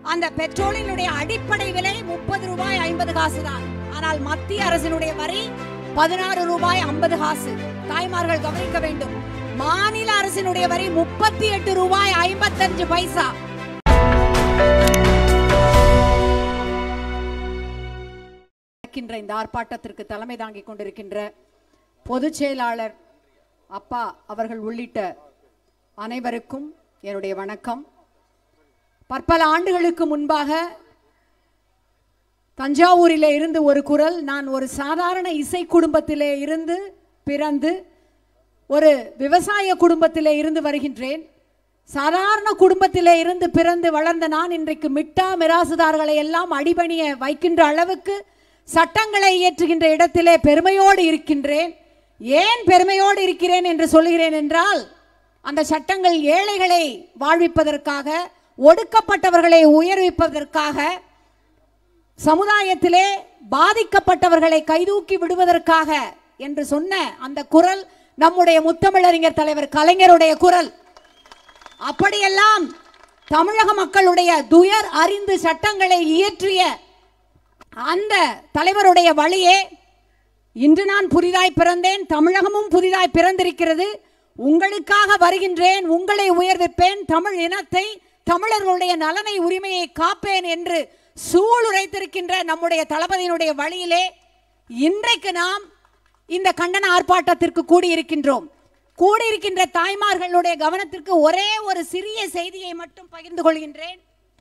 அந்த பெட்ரோலினுடைய அடிப்படை விலை முப்பது ரூபாய் ஐம்பது காசு தான் ஆனால் மத்திய அரசினுடைய வரி பதினாறு ரூபாய் ஐம்பது காசு தாய்மார்கள் கவனிக்க வேண்டும் மாநில அரசினுடைய வரி முப்பத்தி எட்டு ரூபாய் ஐம்பத்தஞ்சு பைசா நடக்கின்ற இந்த ஆர்ப்பாட்டத்திற்கு தலைமை தாங்கிக் கொண்டிருக்கின்ற பொதுச் செயலாளர் அப்பா அவர்கள் உள்ளிட்ட அனைவருக்கும் என்னுடைய வணக்கம் பற்பல ஆண்டுகளுக்கு முன்பாக தஞ்சாவூரிலே இருந்து ஒரு குரல் நான் ஒரு சாதாரண இசை குடும்பத்திலே இருந்து பிறந்து ஒரு விவசாய குடும்பத்திலே இருந்து வருகின்றேன் சாதாரண குடும்பத்திலே இருந்து பிறந்து வளர்ந்த நான் இன்றைக்கு மிட்டா மிராசுதார்களை எல்லாம் அடிபணிய வைக்கின்ற அளவுக்கு சட்டங்களை இயற்றுகின்ற இடத்திலே பெருமையோடு இருக்கின்றேன் ஏன் பெருமையோடு இருக்கிறேன் என்று சொல்கிறேன் என்றால் அந்த சட்டங்கள் ஏழைகளை வாழ்விப்பதற்காக ஒடுக்கப்பட்டவர்களை உயர்விப்பதற்காக சமுதாயத்திலே பாதிக்கப்பட்டவர்களை கைதூக்கி விடுவதற்காக என்று சொன்ன அந்த குரல் நம்முடைய முத்தமிழறிஞர் தலைவர் கலைஞருடைய குரல் அப்படியெல்லாம் தமிழக மக்களுடைய துயர் அறிந்து சட்டங்களை இயற்றிய அந்த தலைவருடைய வழியே இன்று நான் புதிதாய் பிறந்தேன் தமிழகமும் புதிதாய் பிறந்திருக்கிறது உங்களுக்காக வருகின்றேன் உங்களை உயர்விப்பேன் தமிழ் இனத்தை தமிழர்களுடைய நலனை உரிமையை காப்பேன் என்று சூளுரைத்திருக்கின்ற நம்முடைய தளபதியினுடைய வழியிலே இன்றைக்கு நாம் இந்த கண்டன ஆர்ப்பாட்டத்திற்கு கூடியிருக்கின்றோம் கூடியிருக்கின்ற தாய்மார்களுடைய கவனத்திற்கு ஒரே ஒரு சிறிய செய்தியை மட்டும் பகிர்ந்து கொள்கின்றேன்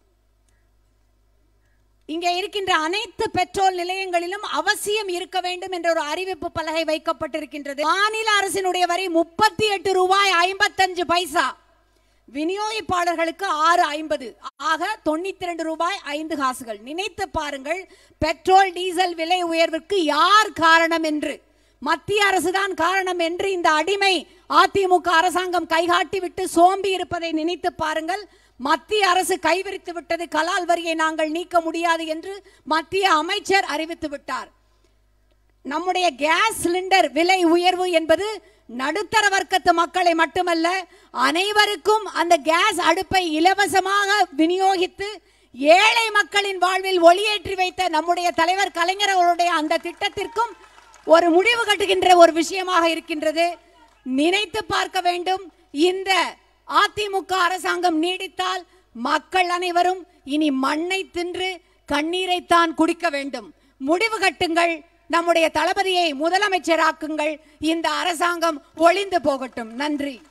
இங்கே இருக்கின்ற அனைத்து பெட்ரோல் நிலையங்களிலும் அவசியம் இருக்க வேண்டும் என்ற ஒரு அறிவிப்பு பலகை வைக்கப்பட்டிருக்கின்றது மாநில அரசினுடைய வரி முப்பத்தி எட்டு ரூபாய் ஐம்பத்தஞ்சு பைசா விநியோகிப்பாளர்களுக்கு ஆறு ஐம்பது ஆக தொண்ணூத்தி ரெண்டு ரூபாய் ஐந்து காசுகள் நினைத்து பாருங்கள் பெட்ரோல் டீசல் விலை உயர்விற்கு யார் காரணம் என்று மத்திய அரசுதான் காரணம் என்று இந்த அடிமை அதிமுக அரசாங்கம் கைகாட்டி விட்டு சோம்பி இருப்பதை நினைத்து பாருங்கள் மத்திய அரசு கைவிரித்து விட்டது கலால் வரியை நாங்கள் நீக்க முடியாது என்று மத்திய அமைச்சர் அறிவித்து விட்டார் நம்முடைய கேஸ் சிலிண்டர் விலை உயர்வு என்பது நடுத்தர வர்க்கத்து மக்களை மட்டுமல்ல அனைவருக்கும் அந்த கேஸ் அடுப்பை இலவசமாக விநியோகித்து ஏழை மக்களின் வாழ்வில் ஒளியேற்றி வைத்த நம்முடைய தலைவர் கலைஞர் அவருடைய அந்த திட்டத்திற்கும் ஒரு முடிவு கட்டுகின்ற ஒரு விஷயமாக இருக்கின்றது நினைத்து பார்க்க வேண்டும் இந்த அதிமுக அரசாங்கம் நீடித்தால் மக்கள் அனைவரும் இனி மண்ணை தின்று கண்ணீரைத்தான் குடிக்க வேண்டும் முடிவு கட்டுங்கள் நம்முடைய தளபதியை முதலமைச்சராக்குங்கள் இந்த அரசாங்கம் ஒளிந்து போகட்டும் நன்றி